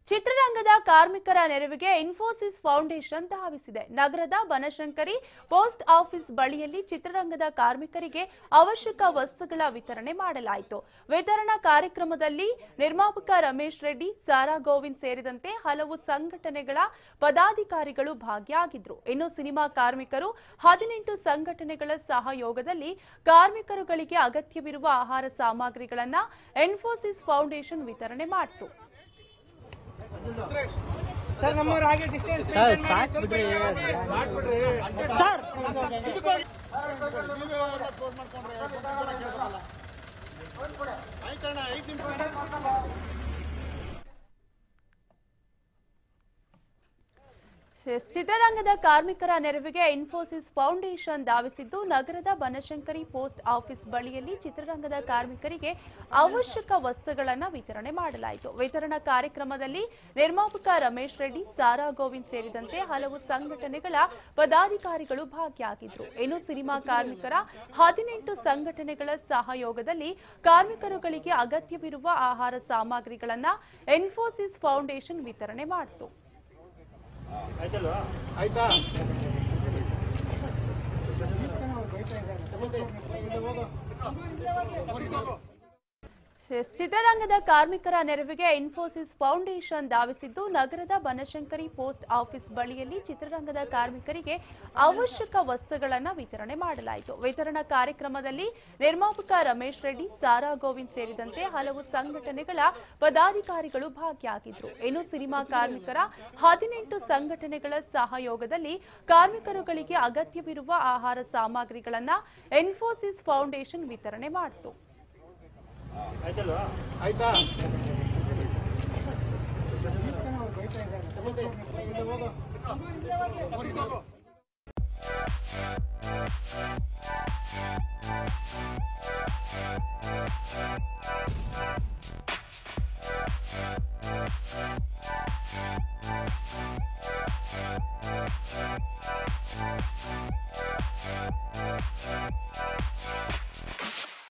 ಚಿತ್ರರಂಗದ ಕಾರ್ಮಿಕರ ನೆರವಿಗೆ ಇನ್ಫೋಸಿಸ್ ಫೌಂಡೇಶನ್ ಧಾವಿಸಿದೆ ನಗರದ ಬನಶಂಕರಿ ಪೋಸ್ಟ್ ಆಫೀಸ್ ಬಳಿಯಲ್ಲಿ ಚಿತ್ರರಂಗದ ಕಾರ್ಮಿಕರಿಗೆ ಅವಶ್ಯಕ ವಸ್ತುಗಳ ವಿತರಣೆ ಮಾಡಲಾಯಿತು ವಿತರಣಾ ಕಾರ್ಯಕ್ರಮದಲ್ಲಿ ನಿರ್ಮಾಪಕ ರಮೇಶ್ ರೆಡ್ಡಿ ಸಾರಾ ಗೋವಿಂದ್ ಸೇರಿದಂತೆ ಹಲವು ಸಂಘಟನೆಗಳ ಪದಾಧಿಕಾರಿಗಳು ಭಾಗಿಯಾಗಿದ್ರು ಇನ್ನು ಸಿನಿಮಾ ಕಾರ್ಮಿಕರು ಹದಿನೆಂಟು ಸಂಘಟನೆಗಳ ಸಹಯೋಗದಲ್ಲಿ ಕಾರ್ಮಿಕರುಗಳಿಗೆ ಅಗತ್ಯವಿರುವ ಆಹಾರ ಸಾಮಗ್ರಿಗಳನ್ನ ಇನ್ಫೋಸಿಸ್ ಫೌಂಡೇಶನ್ ವಿತರಣೆ ಮಾಡಿತು ಸರ್ ನಮ್ಮವ್ರು ಹಾಗೆ ಡಿಸ್ಟೆನ್ಸ್ ಸರ್ ಸಾಕ್ ಬಿಡ್ರಿ ಸರ್ ಎಸ್, ಚಿತ್ರರಂಗದ ಕಾರ್ಮಿಕರ ನೆರವಿಗೆ ಇನ್ಫೋಸಿಸ್ ಫೌಂಡೇಶನ್ ಧಾವಿಸಿದ್ದು ನಗರದ ಬನಶಂಕರಿ ಪೋಸ್ಟ್ ಆಫೀಸ್ ಬಳಿಯಲ್ಲಿ ಚಿತ್ರರಂಗದ ಕಾರ್ಮಿಕರಿಗೆ ಅವಶ್ಯಕ ವಸ್ತುಗಳನ್ನು ವಿತರಣೆ ಮಾಡಲಾಯಿತು ವಿತರಣಾ ಕಾರ್ಯಕ್ರಮದಲ್ಲಿ ನಿರ್ಮಾಪಕ ರಮೇಶ್ ರೆಡ್ಡಿ ಸಾರಾ ಗೋವಿಂದ್ ಸೇರಿದಂತೆ ಹಲವು ಸಂಘಟನೆಗಳ ಪದಾಧಿಕಾರಿಗಳು ಭಾಗಿಯಾಗಿದ್ರು ಇನ್ನು ಸಿನಿಮಾ ಕಾರ್ಮಿಕರ ಹದಿನೆಂಟು ಸಂಘಟನೆಗಳ ಸಹಯೋಗದಲ್ಲಿ ಕಾರ್ಮಿಕರುಗಳಿಗೆ ಅಗತ್ಯವಿರುವ ಆಹಾರ ಸಾಮಗ್ರಿಗಳನ್ನ ಇನ್ಫೋಸಿಸ್ ಫೌಂಡೇಶನ್ ವಿತರಣೆ ಮಾಡಿತು ಎಸ್, ಚಿತ್ರರಂಗದ ಕಾರ್ಮಿಕರ ನೆರವಿಗೆ ಇನ್ಫೋಸಿಸ್ ಫೌಂಡೇಶನ್ ಧಾವಿಸಿದ್ದು ನಗರದ ಬನಶಂಕರಿ ಪೋಸ್ಟ್ ಆಫೀಸ್ ಬಳಿಯಲ್ಲಿ ಚಿತ್ರರಂಗದ ಕಾರ್ಮಿಕರಿಗೆ ಅವಶ್ಯಕ ವಸ್ತುಗಳನ್ನು ವಿತರಣೆ ಮಾಡಲಾಯಿತು ವಿತರಣಾ ಕಾರ್ಯಕ್ರಮದಲ್ಲಿ ನಿರ್ಮಾಪಕ ರಮೇಶ್ ರೆಡ್ಡಿ ಸಾರಾ ಗೋವಿಂದ್ ಸೇರಿದಂತೆ ಹಲವು ಸಂಘಟನೆಗಳ ಪದಾಧಿಕಾರಿಗಳು ಭಾಗಿಯಾಗಿದ್ರು ಇನ್ನು ಸಿನಿಮಾ ಕಾರ್ಮಿಕರ ಹದಿನೆಂಟು ಸಂಘಟನೆಗಳ ಸಹಯೋಗದಲ್ಲಿ ಕಾರ್ಮಿಕರುಗಳಿಗೆ ಅಗತ್ಯವಿರುವ ಆಹಾರ ಸಾಮಗ್ರಿಗಳನ್ನ ಇನ್ಫೋಸಿಸ್ ಫೌಂಡೇಶನ್ ವಿತರಣೆ ಮಾಡಿತು ಆಯ್ತಾ